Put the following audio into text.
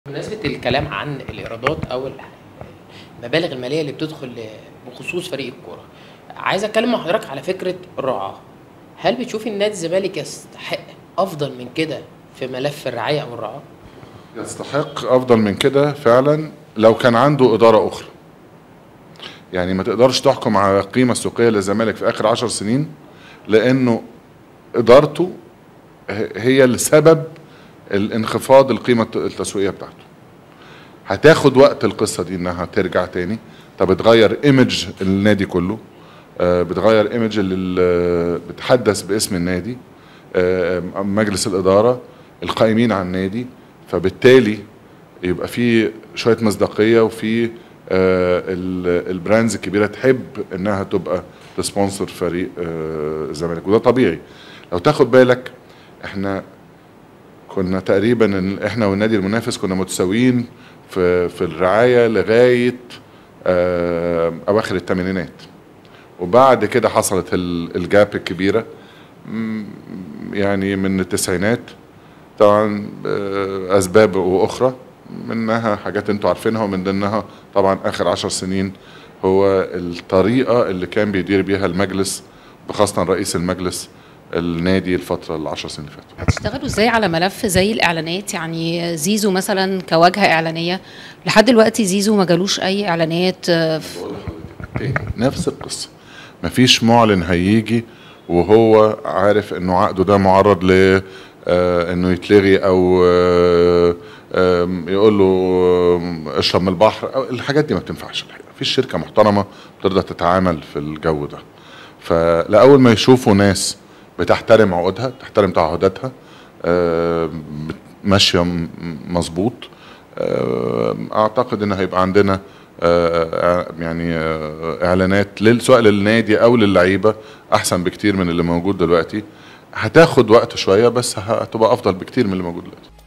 بمناسبة الكلام عن الإيرادات أو المبالغ المالية اللي بتدخل بخصوص فريق الكورة عايز أتكلم مع حضرتك على فكرة الرعاة هل بتشوف إن نادي الزمالك يستحق أفضل من كده في ملف الرعاية أو الرعاة؟ يستحق افضل من كده فعلا لو كان عنده اداره اخرى يعني ما تقدرش تحكم على القيمه السوقيه للزمالك في اخر عشر سنين لانه ادارته هي السبب الانخفاض القيمه التسويقيه بتاعته هتاخد وقت القصه دي انها ترجع تاني طب بتغير ايمج النادي كله آه، بتغير ايمج اللي بتحدث باسم النادي آه، مجلس الاداره القائمين على النادي فبالتالي يبقى في شويه مصداقيه وفي آه، ال- البراندز الكبيره تحب انها تبقى تسبونسر فريق آه، الزمالك وده طبيعي لو تاخد بالك احنا كنا تقريبا ال- احنا والنادي المنافس كنا متساويين في في الرعايه لغايه آه، اواخر الثمانينات وبعد كده حصلت ال- الجاب الكبيره م- يعني من التسعينات طبعا آه، اسباب واخرى منها حاجات انتوا عارفينها ومن ضمنها طبعا اخر عشر سنين هو الطريقه اللي كان بيدير بيها المجلس وخاصه رئيس المجلس النادي الفتره العشر سنين اللي فاتوا هتشتغلوا ازاي على ملف زي الاعلانات يعني زيزو مثلا كواجهه اعلانيه لحد دلوقتي زيزو ما جالوش اي اعلانات آه، في- تاني نفس القصه مفيش معلن هيجي وهو عارف انه عقده ده معرض ل آه، انه يتلغي او آه، آم، يقول له آم، اشرب من البحر أو الحاجات دي ما بتنفعش الحقيقه مفيش شركه محترمه بتقدر تتعامل في الجو ده فلاول ما يشوفوا ناس بتحترم عقودها تحترم تعهداتها آه، بت- ماشيه م- مظبوط آه، اعتقد ان هيبقى عندنا آه، يعني آه، اعلانات لل- سواء للنادي او للعيبه احسن بكتير من اللي موجود دلوقتي هتاخد وقت شويه بس هتبقى افضل بكتير من اللي موجود دلوقتي